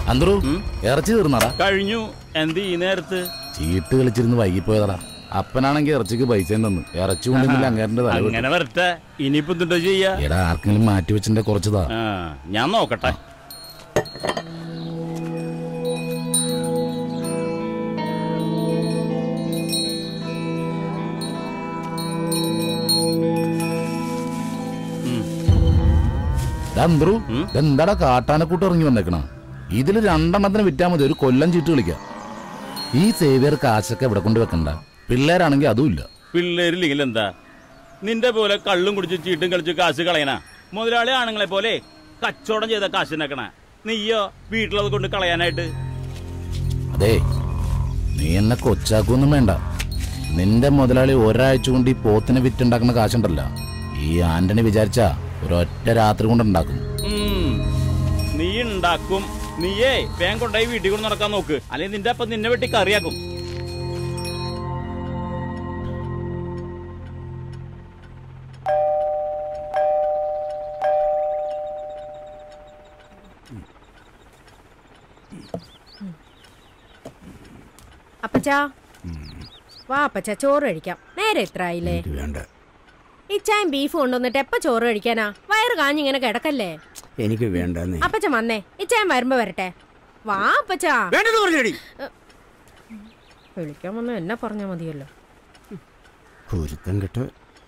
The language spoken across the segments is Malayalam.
അന്തരു ഇറച്ചി തീർന്നടാ കഴിഞ്ഞു എന്ത് ഈ നേരത്ത് ചീട്ട് കളിച്ചിരുന്ന് വൈകിപ്പോയതാടാ അപ്പനാണെങ്കിൽ ഇറച്ചിക്ക് പൈസ തന്നു ഇറച്ചി കൊണ്ടെങ്കിൽ അങ്ങേരന്റെ തല വെട്ടും. അങ്ങനെ വരട്ടെ ഇനിയിപ്പോ എന്തുണ്ടോ ചെയ്യാ എടാ ആർക്കെങ്കിലും മാറ്റി വെച്ചിന്റെ കുറച്ചതാ ആ, ഞാൻ നോക്കട്ടെ അന്തരു എന്താടാ കാട്ടാനക്കൂട്ട് ഇറങ്ങി വന്നേക്കണ ഇതില് രണ്ടെണ്ണത്തിന് വിറ്റാ മതി ഒരു കൊല്ലം ചീട്ട് കളിക്കാം ഈ സേവിയർ കാശൊക്കെ ഇവിടെ കൊണ്ട് വെക്കണ്ട പിള്ളേരാണെങ്കിൽ അതും ഇല്ല പിള്ളേരില്ലെങ്കിൽ എന്താ നിന്റെ പോലെ കള്ളും കുടിച്ച് ചീട്ടും കളിച്ച് കാശ് കളയണ മുതലാളി ആണുങ്ങളെ പോലെ കച്ചവടം ചെയ്ത കാശ് ഉണ്ടാക്കണ നീയോ വീട്ടിലത് കൊണ്ട് കളയാനായിട്ട് അതെ നീ എന്നെ കൊച്ചാക്കൊന്നും വേണ്ട നിന്റെ മുതലാളി ഒരാഴ്ച കൊണ്ട് ഈ പോത്തിനെ വിറ്റുണ്ടാക്കുന്ന കാശുണ്ടല്ല ഈ ആന്റണി വിചാരിച്ച ഒരൊറ്റ രാത്രി കൊണ്ട് ഉണ്ടാക്കും ഉം. നീ ഉണ്ടാക്കും നീയേ വേഗം കൊണ്ടുപോയി വീട്ടിൽ കൊണ്ട് നടക്കാൻ നോക്ക് അല്ലെങ്കിൽ നിന്റെ അപ്പം നിന്നെ വെട്ടി കറിയാക്കും അപ്പച്ചാ വാ അപ്പച്ചാ ചോറ് കഴിക്കാം നേരെ എത്ര ആയില്ലേ വേണ്ട ഇച്ചായും ബീഫ് കൊണ്ടുവന്നിട്ട് എപ്പ ചോറ് കഴിക്കാനാ വയറ് കാഞ്ഞിങ്ങനെ കിടക്കല്ലേ എനിക്ക് വേണ്ടെന്നേ അപ്പച്ച വന്നേ ഇച്ചായം വരുമ്പോ വരട്ടെ വാ അപ്പച്ചാ വേണ്ടെന്ന് പറഞ്ഞടി വിളിക്കാൻ വന്ന എന്നെ പറഞ്ഞാ മതിയല്ലോ പൊരുത്തം കെട്ട്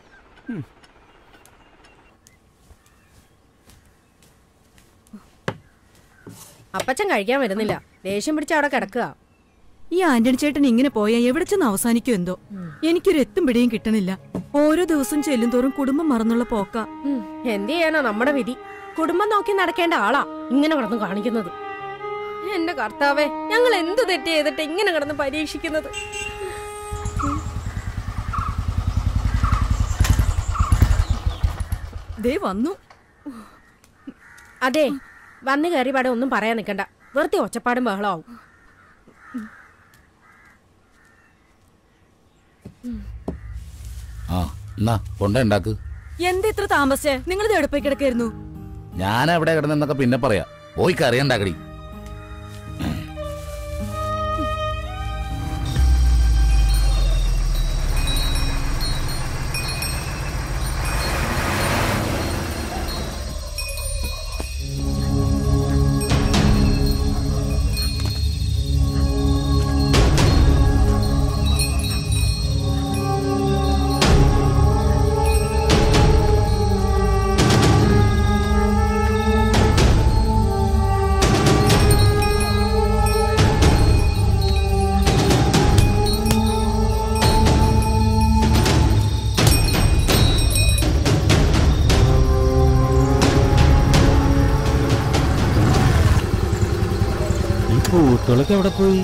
അപ്പച്ചൻ കഴിക്കാൻ വരുന്നില്ല ദേഷ്യം പിടിച്ച അവിടെ കിടക്കുക ഈ ആന്റണി ചേട്ടൻ ഇങ്ങനെ പോയാ എവിടെ ചെന്ന് അവസാനിക്കും എന്തോ എനിക്കൊരു എത്തും പിടിയും കിട്ടണില്ല ഓരോ ദിവസം ചെല്ലും തോറും കുടുംബം മറന്നുള്ള പോക്ക ഉം, എന്ത് ചെയ്യാനാ നമ്മുടെ വിധി കുടുംബം നോക്കി നടക്കേണ്ട ആളാ ഇങ്ങനെ കിടന്ന് കാണിക്കുന്നത് എന്റെ കർത്താവേ ഞങ്ങൾ എന്ത് തെറ്റ് ചെയ്തിട്ട് ഇങ്ങനെ കിടന്ന് പരീക്ഷിക്കുന്നത് ദേ വന്നു അതെ വന്നു കയറി പാടെ ഒന്നും പറയാൻ നിൽക്കണ്ട വെറുതെ ഒച്ചപ്പാടും ബഹളമാവും ആ എന്നാ കൊണ്ടേ ഉണ്ടാക്ക് എന്താ ഇത്ര താമസിച്ചേ നിങ്ങൾ ഇത് എടുപ്പോയി കിടക്കായിരുന്നു ഞാൻ എവിടെ കിടന്നെന്നൊക്കെ പിന്നെ പറയാ പോയി കറി ഉണ്ടാക്കടി ഈ പൂത്തുകളൊക്കെ എവിടെ പോയി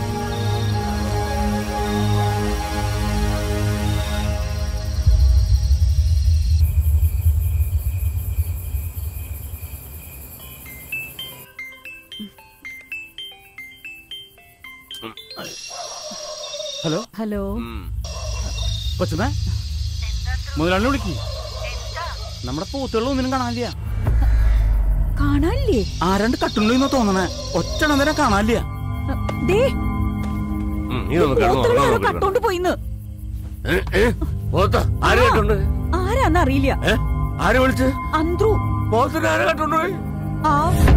ഹലോ ഹലോ കൊച്ചമേ മുതലാളി വിളിക്ക് നമ്മുടെ പൂത്തുകളിൽ ഒന്നിനും കാണാനില്ല കാണാനില്ലേ ആ രണ്ട് കട്ടുണ്ടെന്ന് തോന്നണേ ഒറ്റ നേരം കാണാനില്ല ദേ നീ ഒന്ന് കിടന്നോ, പോത്തുകളെ ആരോ കിടന്നോ. കട്ടോണ്ട് പോയിന്ന് ഏ, ഏ, പോത്ത ആര് കേട്ടുണ്ട് ആരാന്നറിയില്ല ഏ ആര് വിളിച്ച് അന്ത്രു പോത്തിന് ആരെ കേട്ടുണ്ട് ആ